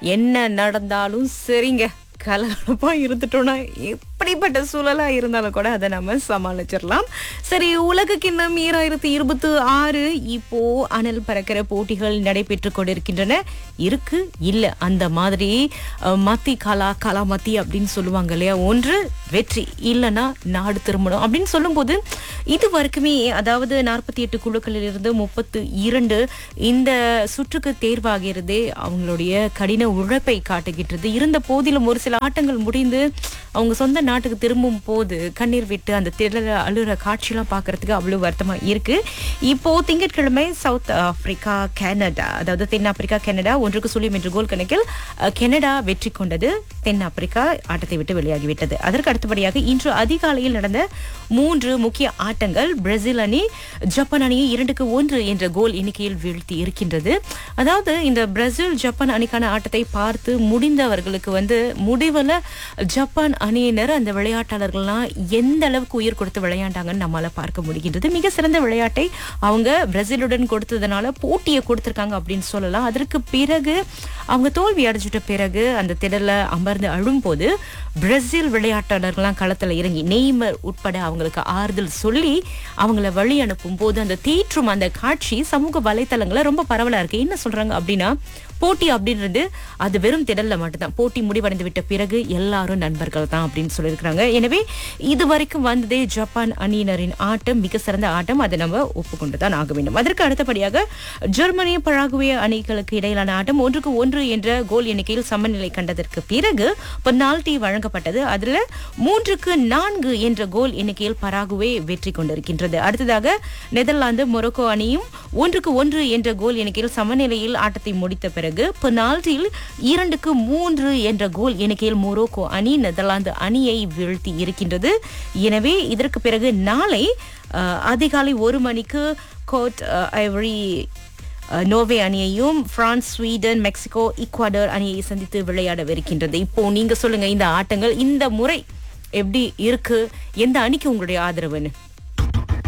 என்ன நடந்தாலும் சரிங்க கலகலப்பா இருந்துட்டோம்னா எப்படிப்பட்ட சூழலா இருந்தாலும் கூட அதை நம்ம சமாளிச்சிடலாம் சரி உலக கிண்ணம் ஈராயிரத்தி இருபத்தி ஆறு இப்போ அனல் பறக்கிற போட்டிகள் நடைபெற்று கொண்டிருக்கின்றன இருக்கு இல்ல அந்த மாதிரி அஹ், மத்தி கலா கலா மத்தி அப்படின்னு சொல்லுவாங்க இல்லையா ஒன்று வெற்றி இல்லைன்னா நாடு திரும்பணும் அப்படின்னு சொல்லும்போது இது வரைக்குமே அதாவது நாற்பத்தி எட்டு குழுக்களில் இருந்து முப்பத்து இரண்டு இந்த சுற்றுக்கு தேர்வாகிறது அவங்களுடைய கடின உழைப்பை காட்டுகின்றது இருந்த போதிலும் ஒரு சில ஆட்டங்கள் முடிந்து அவங்க சொந்த நாட்டுக்கு திரும்பும் போது கண்ணீர் விட்டு அந்த திடல அழுற காட்சியெல்லாம் பார்க்கறதுக்கு அவ்வளவு வருத்தமா இருக்கு இப்போ திங்கட்கிழமை சவுத் ஆப்பிரிக்கா கனடா அதாவது தென்னாப்பிரிக்கா கனடா ஒன்றுக்கு சுழியம் என்ற கோல் கணக்கில் அஹ், கனடா வெற்றி கொண்டது தென்னாப்பிரிக்கா ஆட்டத்தை விட்டு வெளியாகிவிட்டது அதற்கு அடுத்தபடியாக இன்று அதிகாலையில் நடந்த மூன்று முக்கிய ஆட்டங்கள் பிரேசில் அணி ஜப்பான் அணியை இரண்டுக்கு ஒன்று என்ற கோல் எண்ணிக்கையில் வீழ்த்தி இருக்கின்றது அதாவது இந்த பிரேசில் ஜப்பான் அணிக்கான ஆட்டத்தை பார்த்து முடிந்தவர்களுக்கு வந்து முடிவில் ஜப்பான் அணியினர் அந்த விளையாட்டாளர்கள்லாம் எந்த அளவுக்கு உயிர் கொடுத்து விளையாண்டாங்கன்னு நம்மால பார்க்க முடிகின்றது மிக சிறந்த விளையாட்டை அவங்க பிரேசிலுடன் கொடுத்ததுனால போட்டியை கொடுத்திருக்காங்க அப்படின்னு சொல்லலாம் அதற்கு பிறகு அவங்க தோல்வி அடைஞ்சிட்ட பிறகு அந்த திடல்ல அமர்ந்து அழும்போது பிரேசில் விளையாட்டாளர்கள்லாம் களத்துல இறங்கி நெய்மர் உட்பட அவங்களுக்கு ஆறுதல் சொல்லி அவங்கள வழி அனுப்பும் போது அந்த தேற்றும் அந்த காட்சி சமூக வலைத்தளங்கள்ல ரொம்ப பரவலா இருக்கு என்ன சொல்றாங்க அப்படின்னா போட்டி அப்படின்றது அது வெறும் திடல்ல மட்டும்தான் போட்டி முடிவடைந்து விட்ட பிறகு எல்லாரும் நண்பர்கள் தான் அப்படின்னு சொல்லியிருக்கிறாங்க எனவே இது வரைக்கும் வந்ததே ஜப்பான் அணியினரின் ஆட்டம் மிக சிறந்த ஆட்டம் அதை நம்ம ஒப்புக்கொண்டு தான் ஆக வேண்டும் அதற்கு அடுத்தபடியாக ஜெர்மனி பராகுவே அணிகளுக்கு இடையிலான ஆட்டம் ஒன்றுக்கு ஒன்று என்ற கோல் எண்ணிக்கையில் சமநிலை கண்டதற்கு பிறகு பெனால்டி வழங்கப்பட்டது அதுல மூன்றுக்கு நான்கு என்ற கோல் எண்ணிக்கையில் பராகுவே வெற்றி கொண்டிருக்கின்றது அடுத்ததாக நெதர்லாந்து மொரோக்கோ அணியும் ஒன்றுக்கு ஒன்று என்ற கோல் எண்ணிக்கையில் சமநிலையில் ஆட்டத்தை முடித்த பிறகு பெனால்டியில் இரண்டுக்கு மூன்று என்ற கோல் எண்ணிக்கையில் மொரோக்கோ அணி நெதர்லாந்து அணியை வீழ்த்தி இருக்கின்றது எனவே இதற்கு பிறகு நாளை அஹ், அதிகாலை ஒரு மணிக்கு கோட் அஹ், ஐவரி அஹ், நோர்வே அணியையும் பிரான்ஸ் ஸ்வீடன் மெக்சிகோ ஈக்வாடர் அணியை சந்தித்து விளையாடவிருக்கின்றது இப்போ நீங்க சொல்லுங்க இந்த ஆட்டங்கள் இந்த முறை எப்படி இருக்கு எந்த அணிக்கு உங்களுடைய ஆதரவுன்னு